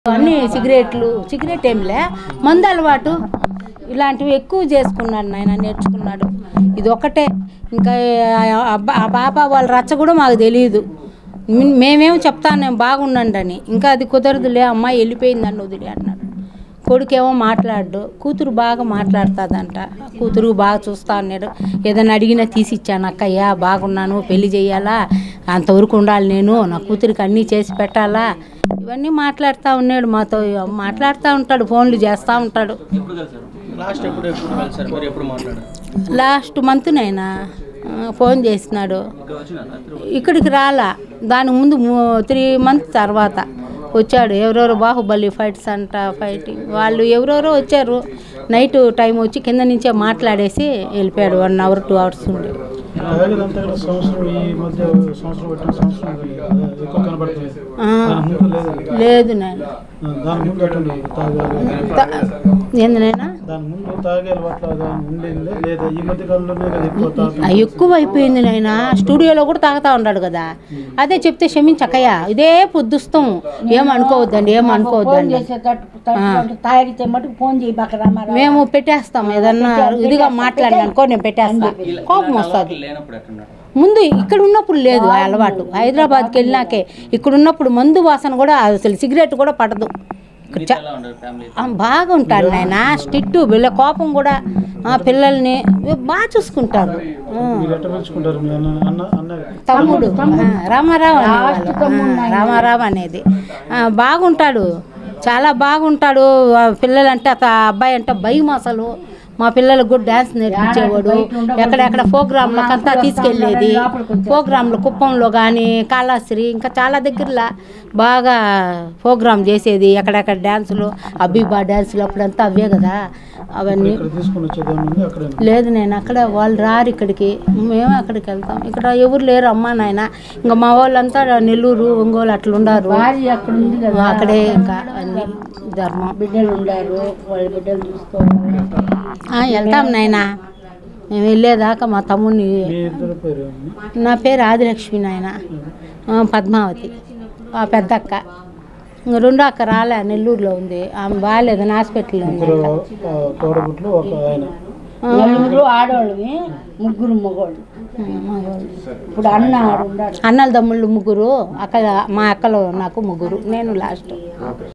అన్ని సిగరెట్లు సిగరెట్ ఏంలే మందు అలవాటు ఇలాంటివి ఎక్కువ చేసుకున్నాడు నాయన నేర్చుకున్నాడు ఇది ఒకటే ఇంకా ఆ- ఆ- ఆ పాప వాళ్ళ రచ్చ కూడా మాకు తెలియదు మే- మేమేం చెప్తాను నేను బాగుండండి అని ఇంకా అది కుదరదులే అమ్మాయి వెళ్ళిపోయింది అన్న వదిలే అన్నాడు కొడుకేమో మాట్లాడు కూతురు బాగా మాట్లాడుతుందంట కూతురు బాగా చూస్తా అన్నాడు ఏదైనా అడిగినా తీసి ఇచ్చాను అక్కయ్య బాగున్నాను పెళ్లి చేయాలా అంతవరకు ఉండాలి నేను నా కూతురికి అన్నీ చేసి పెట్టాలా ఇవన్నీ మాట్లాడుతూ ఉన్నాడు మాతో మాట్లాడుతూ ఉంటాడు ఫోన్లు చేస్తూ ఉంటాడు ఎప్పుడు కలిసారు లాస్ట్ ఎప్పుడు ఎప్పుడు కలిసారు మీరు ఎప్పుడు మాట్లాడారు లాస్ట్ మంత్నైనా ఫోన్ చేసినాడు ఇక్కడ వచ్చిన రాత్రి ఇక్కడికి రాలా దాని ముందు త్రీ మంత్స్ తర్వాత వచ్చాడు ఎవరెవరో బాహుబలి ఫైట్స్ అంట ఫైటింగ్ వాళ్ళు ఎవరెవరో వచ్చారు నైట్ టైం వచ్చి కింద నుంచే మాట్లాడేసి వెళ్ళిపోయాడు వన్ అవర్ టూ అవర్స్ ఉండి తాగేదంతా కూడా సంవత్సరం ఈ మధ్య సంవత్సరం పెట్టిన సంవత్సరం అదే ఎక్కువ కనబడుతుంది ఆ, దాని ముందు లేదు లేదు నాయన ఆ, దాని ముందు ఎట్లుంది తాగే త- ఏంది నాయన దాని ముందు తాగే అలవాట్లు అది ఉండింది లేదా ఈ మధ్య కాలంలోనే కదా ఎక్కువ ఆ, తాగుతుంది ఎక్కువ అయిపోయింది నాయన స్టూడియోలో కూడా తాగుతా ఉన్నాడు కదా అదే చెప్తే క్షమించకయ్యా ఇదే పొద్దుస్తాం ఏమనుకోవద్దండి ఏమనుకోవద్దండి తాగితే మటుకు ఫోన్ చేయి బాక రామారావు మేము పెట్టేస్తాం ఏదన్నా ఇదిగా మాట్లాడిన అనుకో నేను పెట్టేస్తా కోపం వస్తుంది లేనప్పుడు ఎట్టున్నాడు ముందు ఇక్కడ ఉన్నప్పుడు లేదు ఆ అలవాటు హైదరాబాద్కి వెళ్ళినాకే ఇక్కడ ఉన్నప్పుడు మందు వాసన కూడా అసలు సిగరెట్ కూడా పడదు ఇక్కడ మీతో చ- ఎలా ఉండరు ఫ్యామిలీ ఆ, బాగా ఉంటాడు నాయన స్ట్రిక్ట్ వీళ్ళ కోపం కూడా ఆ పిల్లల్ని బాగా చూసుకుంటారు ఆ. మీరు ఎట్ట పిలుచుకుంటారు మీ అన్న అన్న అన్న తమ్ముడు ఆ, రామారావు అనేవాళ్ళు. ఆ, రామారావు అనేది ఆ, బాగుంటాడు చాలా బాగుంటాడు ఆ పిల్లలంటే అత అబ్బాయి అంటే భయం అసలు మా పిల్లలకు కూడా డ్యాన్స్ నేర్పించేవాడు ఎక్కడెక్కడ ప్రోగ్రాంలకు అంతా తీసుకెళ్ళేది ప్రోగ్రాంలు కుప్పంలో కానీ కాళాశ్రీ ఇంకా చాలా దగ్గరలో బాగా ప్రోగ్రాం చేసేది ఎక్కడెక్కడ డ్యాన్సులు అబ్బీబా డ్యాన్సులు అప్పుడంతా అవే కదా అవన్నీ ఇక్కడ తీసుకొని వచ్చేదాన్ని ఉంది అక్కడే లేదు నేను అక్కడ వాళ్ళు రారు ఇక్కడికి మేము అక్కడికి వెళ్తాం ఇక్కడ ఎవరు లేరు అమ్మా నాయన ఇంకా మా వాళ్ళంతా నెల్లూరు ఒంగోలు అట్లా ఉండారు భార్య అక్కడ ఉంది కదా అక్కడే ఇంకా అన్ని ధర్మం బిడ్డలు ఉండారు వాళ్ళ బిడ్డలు చూసుకోవాలి ఆ, వెళ్తాం నాయన మేము వెళ్ళేదాకా మా తమ్ముడిని మీ ఇద్దరు పేరు ఏమి? నా పేరు ఆదిలక్ష్మి నాయన ఆ, పద్మావతి ఆ పెద్ద అక్క ఇంక రెండో అక్క రాలే నెల్లూరులో ఉంది ఆమె బాగాలేదని హాస్పిటల్లో ఉంది ఇద్దరు ఆ, తోడబుట్లు ఒక ఆయన నలుగురు ఆడవాళ్ళవి ముగ్గురు మగవాళ్ళు ఇప్పుడు అన్న ఆడు ఉన్నాడు అన్నల తమ్ముళ్ళు ముగ్గురు అక్క మా అక్కలు నాకు ముగ్గురు నేను లాస్ట్